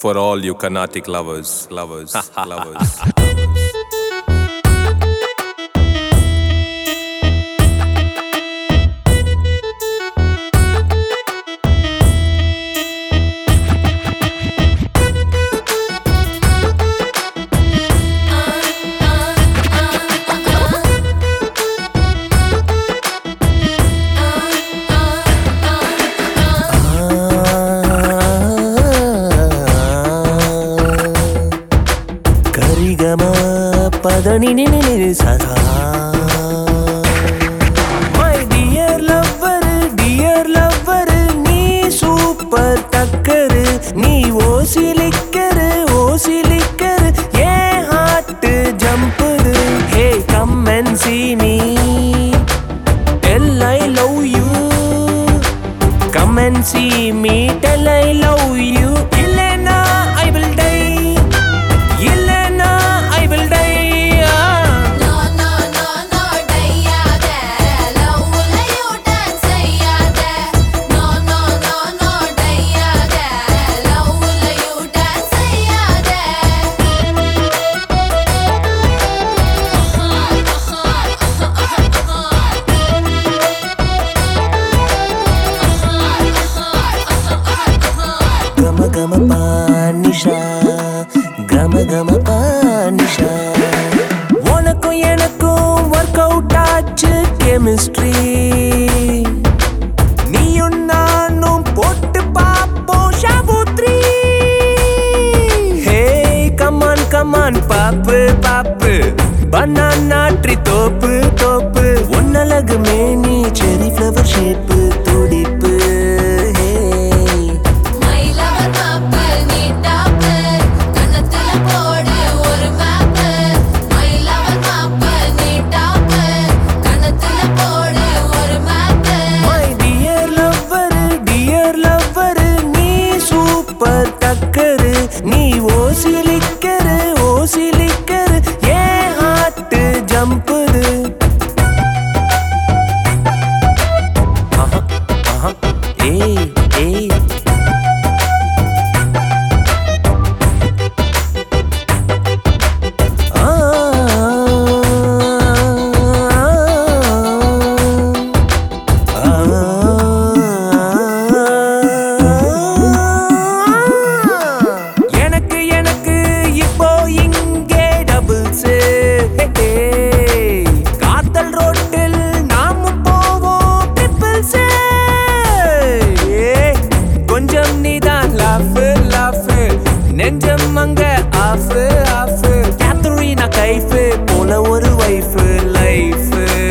For all you Carnatic lovers, lovers, lovers. ಕರಿಗಮ ಪದನಿ ನಿನಿ ಸದಾ my dear lover dear lover ನೀ ಸೂಪರ್ ಟಕ್ಕರ್ ನೀ ಓಸಿಲಿಕ್ಕರ್ ಓಸಿಲಿಕ್ಕರ್ a hot jumper hey come and see me tell I love you come and see me tell I love you ಇಲ್ಲೇನಾ I will die இல்லனா I will die No no no no டையாத லவ்ல you dance செய்யாத No no no no டையாத லவ்ல you dance செய்யாத கம கம பானிஷா கம கம பானிஷா உனக்கும் எனக்கும் ஒர்க் அவுட் ஆச்சு கெமிஸ்ட்ரி நீயும் நானும் போட்டு பாப்போம் ஷாபுத்ரி ஹே கமான் கமான் பாப்பு பாப்பு பனானா ட்ரீ தோப்பு தோப்பு ஒன்னழகு மேனி செரி ஃப்ளவர் ஷேப்பு துடிப்பு ஹே மை லவர் மாப்பு நீ டாப்பு கண்ணத்துல போடு ஒரு மேப்பு மை லவர் மாப்பு நீ டாப்பு கண்ணத்துல போடு ஒரு மேப்பு my dear lover dear lover நீ சூப்பர் டக்கர் நீ ஓசிலிக்கர் ஓசிலிக்கர் ஏ ஹார்ட் ஜம்பர் ஏய் ஏய் ஆ எனக்கு எனக்கு இப்போ இங்கே டபுள்ஸ் காத்தல் ரோட்டில் நாம போவோம் ட்ரிபிள்ஸ் கொஞ்சம் நீதான் லாஃப் லாஃப் நெஞ்சம் அங்க ஆஃப் ஆஃப் கேத்தரினா கைஃப் போல ஒரு வைஃப் லைஃப்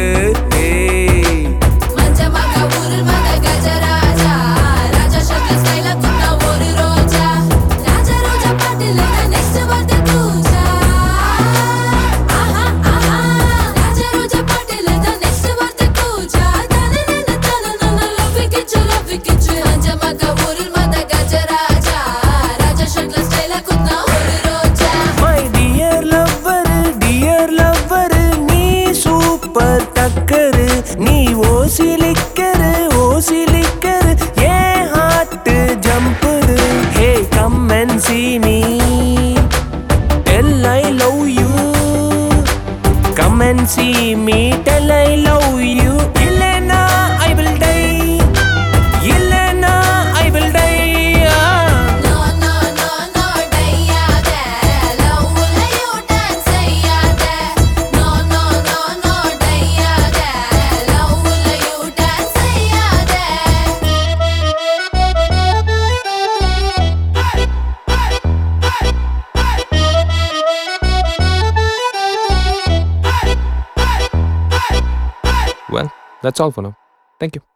மஞ்சமாக ஊரில் வந்த கஜராஜா ராஜா ஷர்ட்ல ஸ்டைல குத்தா ஒரு ரோஜா ராஜா ரோஜா பாட்டில நெக்ஸ்ட் வருது பூஜா ஆஹா ஆஹா ராஜா ரோஜா பாட்டில நெக்ஸ்ட் வருது பூஜா தனனன தனனன லவ் கிச்சு லவ் கிச்சு மஞ்சமாக ஊரில் வந்த கஜராஜா ராஜா ஷர்ட்ல ஸ்டைல குத்தா ஒரு ரோஜா my dear lover dear lover நீ சூப்பர் டக்கர் நீ ஓசிலிக்கர் ஓசிலிக்கர் a heart jumper hey come and see me tell I love you come and see me tell I love you இல்லனா ஐ வில் டை இல்லனா I will die No no no no டையாத லவ்ல you dance செய்யாத No no no no டையாத லவ்ல you dance செய்யாத Well, that's all for now. Thank you.